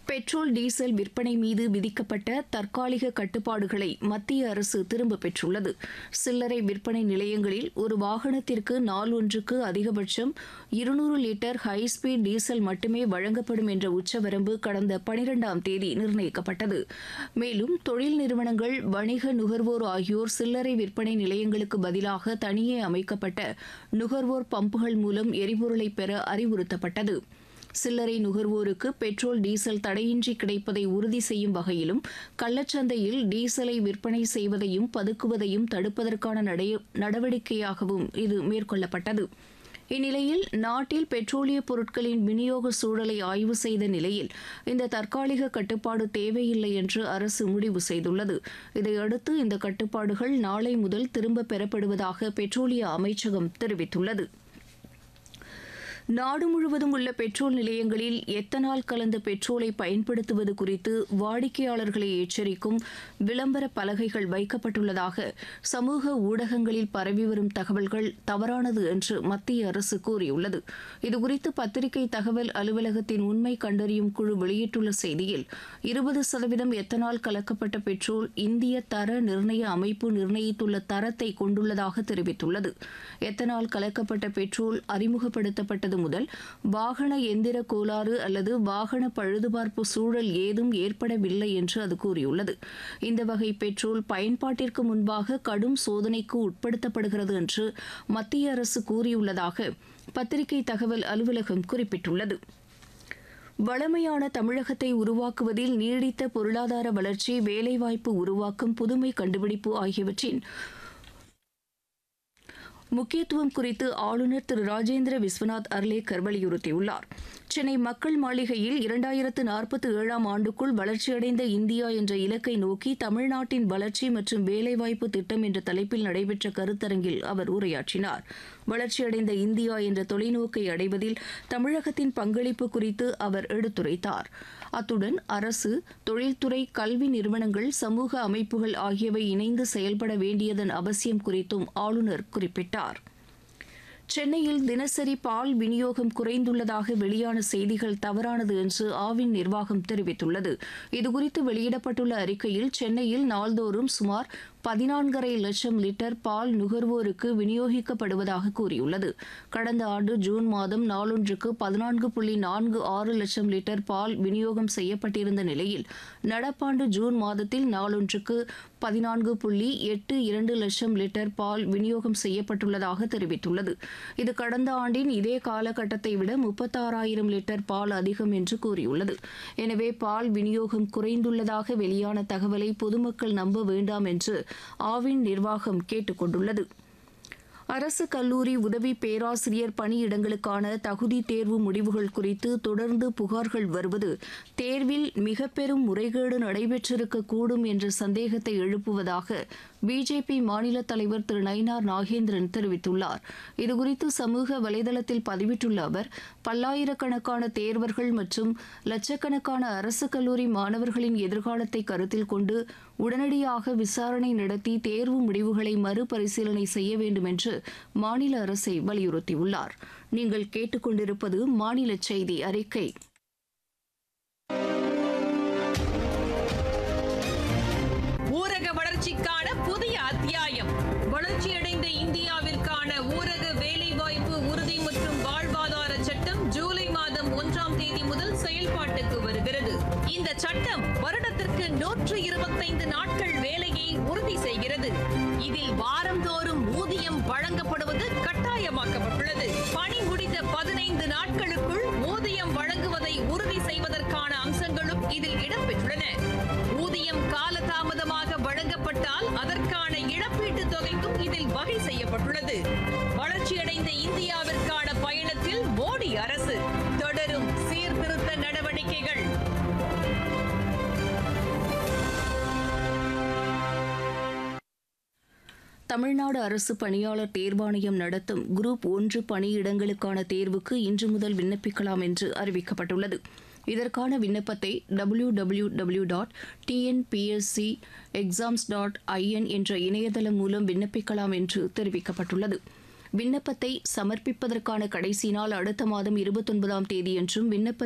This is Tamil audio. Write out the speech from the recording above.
பெட்ரோல் டீசல் விற்பனை மீது விதிக்கப்பட்ட தற்காலிக கட்டுப்பாடுகளை மத்திய அரசு திரும்பப் பெற்றுள்ளது சில்லறை விற்பனை நிலையங்களில் ஒரு வாகனத்திற்கு நாளொன்றுக்கு அதிகபட்சம் இருநூறு லிட்டர் ஹைஸ்பீட் டீசல் மட்டுமே வழங்கப்படும் என்ற உச்சவரம்பு கடந்த பனிரெண்டாம் தேதி நிர்ணயிக்கப்பட்டது மேலும் தொழில் நிறுவனங்கள் வணிக நுகர்வோர் ஆகியோர் சில்லறை விற்பனை நிலையங்களுக்கு பதிலாக தனியே அமைக்கப்பட்ட நுகர்வோர் பம்புகள் மூலம் எரிபொருளை பெற அறிவுறுத்தப்பட்டது சில்லறை நுகர்வோருக்கு பெட்ரோல் டீசல் தடையின்றி கிடைப்பதை உறுதி செய்யும் வகையிலும் கள்ளச்சந்தையில் டீசலை விற்பனை செய்வதையும் பதுக்குவதையும் தடுப்பதற்கான நடை- நடவடிக்கையாகவும் இது மேற்கொள்ளப்பட்டது இந்நிலையில் நாட்டில் பெட்ரோலிய பொருட்களின் விநியோக சூழலை ஆய்வு செய்த நிலையில் இந்த தற்காலிக கட்டுப்பாடு தேவையில்லை என்று அரசு முடிவு செய்துள்ளது இதையடுத்து இந்த கட்டுப்பாடுகள் நாளை முதல் திரும்பப் பெறப்படுவதாக பெட்ரோலிய அமைச்சகம் தெரிவித்துள்ளது நாடு முழுவதும் உள்ள பெட்ரோல் நிலையங்களில் எத்தனால் கலந்த பெட்ரோலை பயன்படுத்துவது குறித்து வாடிக்கையாளர்களை எச்சரிக்கும் விளம்பர பலகைகள் வைக்கப்பட்டுள்ளதாக சமூக ஊடகங்களில் பரவி வரும் தகவல்கள் தவறானது என்று மத்திய அரசு கூறியுள்ளது இதுகுறித்து பத்திரிகை தகவல் அலுவலகத்தின் உண்மை கண்டறியும் குழு வெளியிட்டுள்ள செய்தியில் இருபது சதவீதம் எத்தனால் கலக்கப்பட்ட பெட்ரோல் இந்திய தர நிர்ணய அமைப்பு நிர்ணயித்துள்ள தரத்தை கொண்டுள்ளதாக தெரிவித்துள்ளது எத்தனால் கலக்கப்பட்ட பெட்ரோல் அறிமுகப்படுத்தப்பட்டது முதல் வாகன எந்திர கோளாறு அல்லது வாகன பழுதுபார்ப்பு சூழல் ஏதும் ஏற்படவில்லை என்று அது கூறியுள்ளது இந்த வகை பெட்ரோல் பயன்பாட்டிற்கு முன்பாக கடும் சோதனைக்கு உட்படுத்தப்படுகிறது என்று மத்திய அரசு கூறியுள்ளதாக பத்திரிகை தகவல் அலுவலகம் குறிப்பிட்டுள்ளது வளமையான தமிழகத்தை உருவாக்குவதில் நீடித்த பொருளாதார வளர்ச்சி வேலைவாய்ப்பு உருவாக்கம் புதுமை கண்டுபிடிப்பு ஆகியவற்றின் முக்கியத்துவம் குறித்து ஆளுநர் திரு ராஜேந்திர விஸ்வநாத் அர்லேக்கர் வலியுறுத்தியுள்ளார் சென்னை மக்கள் மாளிகையில் இரண்டாயிரத்து நாற்பத்தி ஏழாம் ஆண்டுக்குள் வளர்ச்சியடைந்த இந்தியா என்ற இலக்கை நோக்கி தமிழ்நாட்டின் வளர்ச்சி மற்றும் வேலைவாய்ப்பு திட்டம் என்ற தலைப்பில் நடைபெற்ற கருத்தரங்கில் அவர் உரையாற்றினார் வளர்ச்சியடைந்த இந்தியா என்ற தொலைநோக்கை அடைவதில் தமிழகத்தின் பங்களிப்பு குறித்து அவர் எடுத்துரைத்தார் அத்துடன் அரசு தொழில்துறை கல்வி நிறுவனங்கள் சமூக அமைப்புகள் ஆகியவை இணைந்து செயல்பட வேண்டியதன் அவசியம் குறித்தும் ஆளுநர் குறிப்பிட்டார் சென்னையில் தினசரி பால் விநியோகம் குறைந்துள்ளதாக வெளியான செய்திகள் தவறானது என்று ஆவின் நிர்வாகம் தெரிவித்துள்ளது இதுகுறித்து வெளியிடப்பட்டுள்ள அறிக்கையில் சென்னையில் நாள்தோறும் சுமார் பதினான்கரை லட்சம் லிட்டர் பால் நுகர்வோருக்கு விநியோகிக்கப்படுவதாக கூறியுள்ளது கடந்த ஆண்டு ஜூன் மாதம் நாளொன்றுக்கு பதினான்கு புள்ளி நான்கு ஆறு லட்சம் லிட்டர் பால் விநியோகம் செய்யப்பட்டிருந்த நிலையில் நடப்பாண்டு ஜூன் மாதத்தில் நாளொன்றுக்கு பதினான்கு புள்ளி எட்டு இரண்டு லட்சம் லிட்டர் பால் விநியோகம் செய்யப்பட்டுள்ளதாக தெரிவித்துள்ளது இது கடந்த ஆண்டின் இதே காலகட்டத்தை விட முப்பத்தாறாயிரம் லிட்டர் பால் அதிகம் என்று கூறியுள்ளது எனவே பால் விநியோகம் குறைந்துள்ளதாக வெளியான தகவலை பொதுமக்கள் நம்ப வேண்டாம் என்று ஆவின் நிர்வாகம் கேட்டுக் கொண்டுள்ளது அரசு கல்லூரி உதவி பேராசிரியர் பணியிடங்களுக்கான தகுதி தேர்வு முடிவுகள் குறித்து தொடர்ந்து புகார்கள் வருவது தேர்வில் மிக பெரும் முறைகேடு நடைபெற்றிருக்கக்கூடும் என்ற சந்தேகத்தை எழுப்புவதாக பிஜேபி மாநில தலைவர் திரு நயினார் நாகேந்திரன் தெரிவித்துள்ளார் இதுகுறித்து சமூக வலைதளத்தில் பதிவிட்டுள்ள அவர் பல்லாயிரக்கணக்கான தேர்வர்கள் மற்றும் லட்சக்கணக்கான அரசு கல்லூரி மாணவர்களின் எதிர்காலத்தை கருத்தில் கொண்டு உடனடியாக விசாரணை நடத்தி தேர்வு முடிவுகளை மறுபரிசீலனை செய்ய வேண்டும் என்று மாநில அரசை வலியுறுத்தியுள்ளார் நீங்கள் கேட்டுக்கொண்டிருப்பது மாநில செய்தி அறிக்கை ஊரக வளர்ச்சிக்கான புதிய அத்தியாயம் வளர்ச்சியடைந்த இந்தியாவிற்கான ஊரக வேலைவாய்ப்பு உறுதி மற்றும் வாழ்வாதார சட்டம் ஜூலை மாதம் ஒன்றாம் தேதி முதல் செயல்பாட்டுக்கு வருகிறது இந்த சட்டம் வருடத்திற்கு நூற்று இருபத்தைந்து நாட்கள் வேலையை உறுதி செய்கிறது இதில் வாரந்தோறும் ஊதியம் வழங்கப்படுவது கட்டாயமாக்கப்பட்டுள்ளது பணி முடிந்த பதினைந்து நாட்களுக்குள் ஊதியம் வழங்குவதை உறுதி செய்வதற்கான அம்சங்களும் இதில் இடம்பெற்றுள்ளன ஊதியம் காலதாமதமாக வழங்கப்பட்டால் அதற்கான இழப்பீட்டுத் தொகைக்கும் இதில் வகை செய்யப்பட்டுள்ளது வளர்ச்சியடைந்த இந்தியாவிற்கான பயணத்தில் மோடி அரசு தொடரும் சீர்திருத்த நடவடிக்கைகள் தமிழ்நாடு அரசு பணியாளர் தேர்வாணையம் நடத்தும் குரூப் ஒன்று பணியிடங்களுக்கான தேர்வுக்கு இன்று முதல் விண்ணப்பிக்கலாம் என்று அறிவிக்கப்பட்டுள்ளது இதற்கான விண்ணப்பத்தை W W W dot TNPSC exams dot IN என்ற இணையதளம் மூலம் விண்ணப்பிக்கலாம் என்று தெரிவிக்கப்பட்டுள்ளது விண்ணப்பத்தை சமர்ப்பிப்பதற்கான கடைசி நாள் அடுத்த மாதம் இருபத்தொன்பதாம் தேதி என்றும் விண்ணப்ப